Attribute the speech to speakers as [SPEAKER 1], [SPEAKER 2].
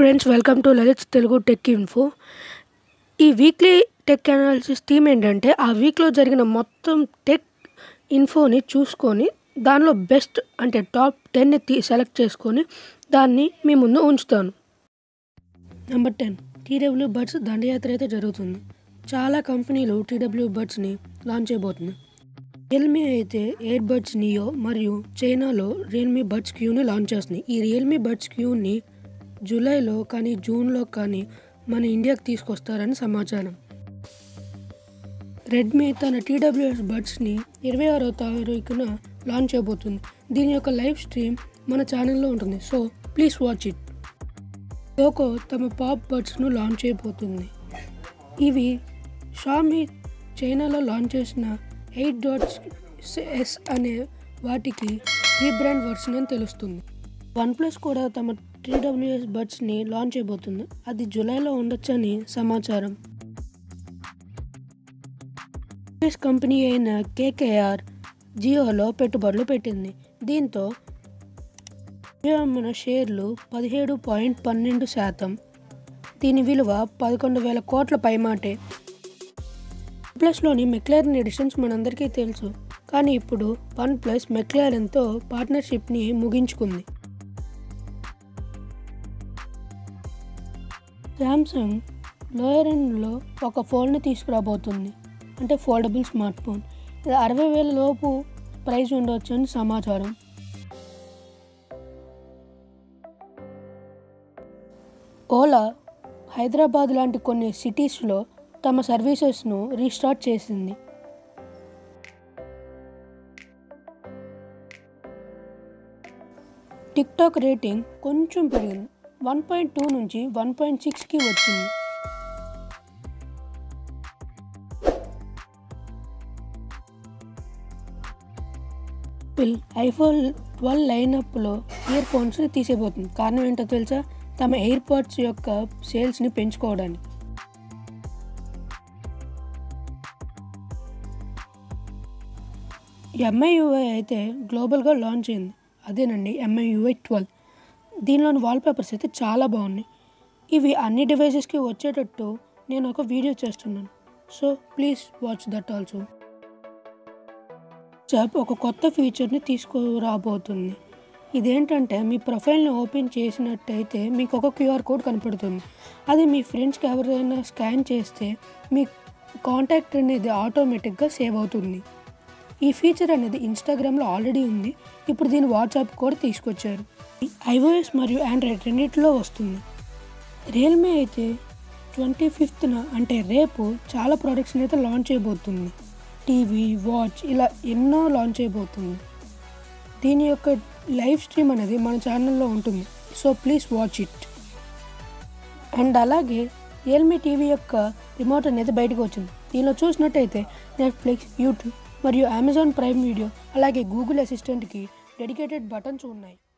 [SPEAKER 1] friends welcome to Lalith Telugu tech info ఈ weekly tech analysis theme ఏంటంటే ఆ వీక్లో జరిగిన మొత్తం టెక్ ఇన్ఫోని చూసుకొని దానిలో బెస్ట్ అంటే టాప్ టెన్ని తీ సెలెక్ట్ చేసుకొని దాన్ని మీ ముందు ఉంచుతాను నెంబర్ టెన్ టీడబ్ల్యూ బడ్స్ దండయాత్ర అయితే జరుగుతుంది చాలా కంపెనీలు టీడబ్ల్యూ బడ్స్ని లాంచ్ చేయబోతుంది రియల్మీ అయితే ఎయిర్ బడ్స్ నియో మరియు చైనాలో రియల్మీ బడ్స్ క్యూని లాంచ్ చేస్తుంది ఈ రియల్మీ బడ్స్ క్యూని జూలైలో కానీ జూన్లో కానీ మన ఇండియాకి తీసుకొస్తారని సమాచారం రెడ్మీ తన టీడబ్ల్యూఎస్ బడ్స్ని ఇరవై ఆరో తారీఖున లాంచ్ చేయబోతుంది దీని యొక్క లైవ్ స్ట్రీమ్ మన ఛానల్లో ఉంటుంది so please watch it Poco తమ పాప్ బడ్స్ను లాంచ్ చేయబోతుంది ఇవి షామీ చైనాలో లాంచ్ చేసిన ఎయిట్ డాట్స్ ఎస్ అనే వాటికి రీబ్రాండ్ వర్షన్ అని తెలుస్తుంది వన్ ప్లస్ కూడా తమ టీడబ్ల్యూఎస్ బడ్స్ని లాంచ్ చేయబోతుంది అది జూలైలో ఉండొచ్చని సమాచారం యూఎస్ కంపెనీ అయిన కేకేఆర్ జియోలో పెట్టుబడులు పెట్టింది దీంతో జియో అమ్మిన షేర్లు పదిహేడు పాయింట్ పన్నెండు శాతం దీని విలువ పదకొండు వేల కోట్ల పైమాటే ప్లస్లోని మెక్లారన్ ఎడిషన్స్ మనందరికీ తెలుసు కానీ ఇప్పుడు వన్ ప్లస్ మెక్లారన్తో పార్ట్నర్షిప్ని ముగించుకుంది శాంసంగ్ లోయర్ ఎండ్లో ఒక ఫోన్ని తీసుకురాబోతుంది అంటే ఫోల్డబుల్ స్మార్ట్ ఫోన్ ఇది అరవై వేల లోపు ప్రైస్ ఉండవచ్చు అని సమాచారం ఓలా హైదరాబాద్ లాంటి కొన్ని సిటీస్లో తమ సర్వీసెస్ను రీస్టార్ట్ చేసింది టిక్టాక్ రేటింగ్ కొంచెం పెరిగింది వన్ పాయింట్ టూ నుంచి వన్ పాయింట్ సిక్స్కి వచ్చింది యాపిల్ ఐఫోన్ ట్వెల్వ్ లైనప్లో ఇయర్ ఫోన్స్ని తీసేపోతుంది కారణం ఏంటో తెలుసా తమ ఎయిర్ పాడ్స్ యొక్క సేల్స్ని పెంచుకోవడానికి ఎంఐయుఐ అయితే గ్లోబల్గా లాంచ్ అయింది అదేనండి ఎంఐయుఐ ట్వెల్వ్ దీనిలోని వాల్పేపర్స్ అయితే చాలా బాగున్నాయి ఇవి అన్ని డివైసెస్కి వచ్చేటట్టు నేను ఒక వీడియో చేస్తున్నాను so please watch that also WhatsApp ఒక కొత్త ఫీచర్ని తీసుకురాబోతుంది ఇదేంటంటే మీ ప్రొఫైల్ని ఓపెన్ చేసినట్టయితే మీకు ఒక క్యూఆర్ కోడ్ కనపడుతుంది అది మీ ఫ్రెండ్స్కి ఎవరైనా స్కాన్ చేస్తే మీ కాంటాక్ట్ అనేది ఆటోమేటిక్గా సేవ్ అవుతుంది ఈ ఫీచర్ అనేది ఇన్స్టాగ్రామ్లో ఆల్రెడీ ఉంది ఇప్పుడు దీన్ని వాట్సాప్ కూడా తీసుకొచ్చారు ఐఓఎస్ మరియు ఆండ్రాయిడ్ రెండింటిలో వస్తుంది రియల్మీ అయితే ట్వంటీ ఫిఫ్త్న అంటే రేపు చాలా ప్రోడక్ట్స్ని అయితే లాంచ్ చేయబోతుంది టీవీ వాచ్ ఇలా ఎన్నో లాంచ్ అయిపోతుంది దీని యొక్క లైవ్ స్ట్రీమ్ అనేది మన ఛానల్లో ఉంటుంది so please watch it and అలాగే రియల్మీ టీవీ యొక్క రిమోట్ అనేది బయటకు వచ్చింది దీనిలో చూసినట్టయితే నెట్ఫ్లిక్స్ యూట్యూబ్ మరియు అమెజాన్ ప్రైమ్ వీడియో అలాగే గూగుల్ అసిస్టెంట్కి డెడికేటెడ్ బటన్స్ ఉన్నాయి